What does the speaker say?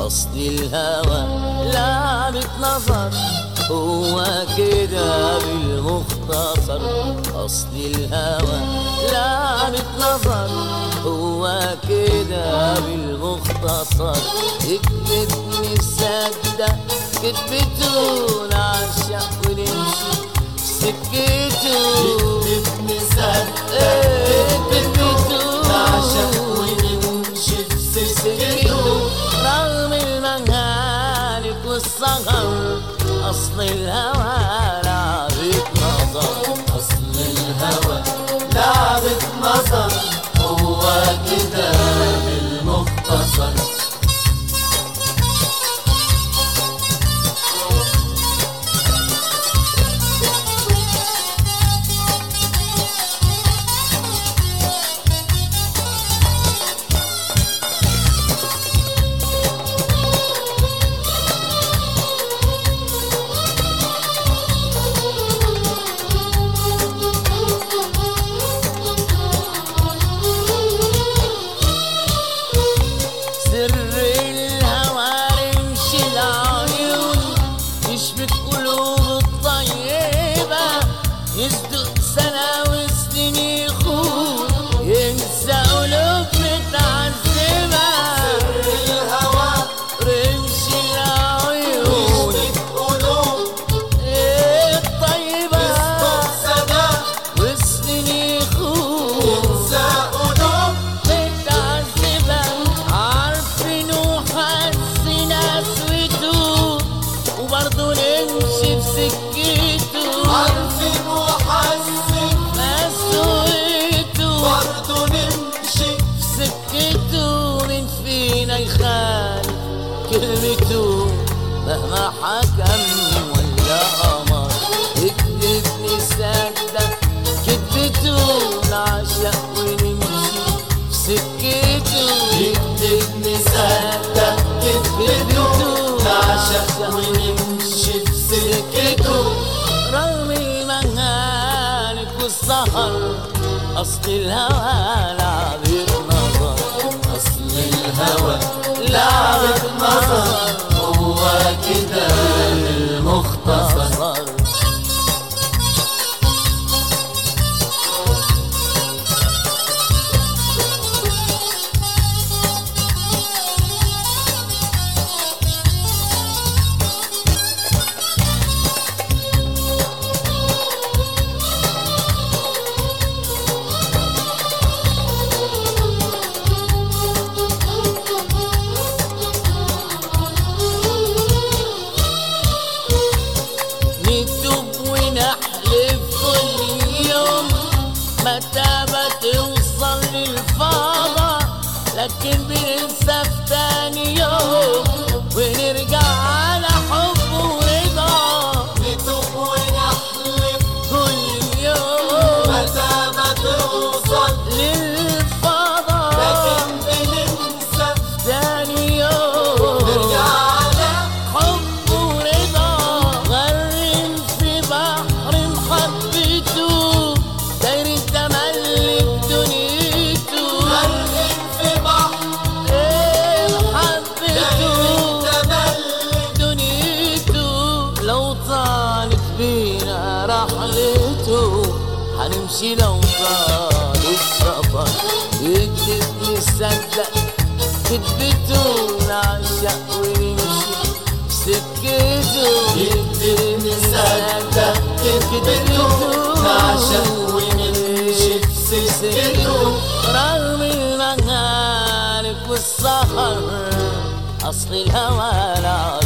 أصل الهوى لعبة نظر هو كده بالمختصر أصل الهوى لعبة نظر هو كده بالمختصر اكتبني صدق كتبته نعشق ونمشي سكته اكتبني صدق كتبته نعشق ونمشي في سكته رغم المهالك والسهر أصل الهوى لعبة نظر أصل الهوى لعبة نظر هو كده بالمختصر سر الهوى رمش العيون يشبك قلوب الطيبة يصدق سنة وسنين يخون ينسى قلوب متعذبة الهوى رمش العيون يشبك قلوب الطيبة يصدق سنة وسنين يخون ينسى قلوب متعذبة عارفين وحاسين قسوته وبرضه نمشي في سكته عارفين وحاسين قسوته برضه نمشي في سكته من فينا يخالف كلمته مهما حكم ولا أمر اكتبني صدق كتبته نعشق ونمشي في سكته يكتبني صدق كتبته نعشق ونمشي في سكته رغم المهالك والسهر أصل الهوى لعبة نظر أصل الهوى لعبة نظر هو كده المختصر نظر نكتب ونحلف كل يوم متى ما توصل للفاضة لكن بننسى في تاني يوم ونرجع على حب ورضا نتوب ونحلف كل يوم متى ما توصل للفاضة لكن بننسى تاني يوم نرجع على حب ورضا غرم في بحر محبته داير تملي بدنيته غرق في بحر ايه محبته تملي دنيته لو طالت بينا رحلته هنمشي لو طال السفر يكتبني صدق كتبته نعشق ونمشي سكته يكتبني صدق كتبته نعشق ونمشي في سكته رغم المهالك والسهر أصل الهوى لا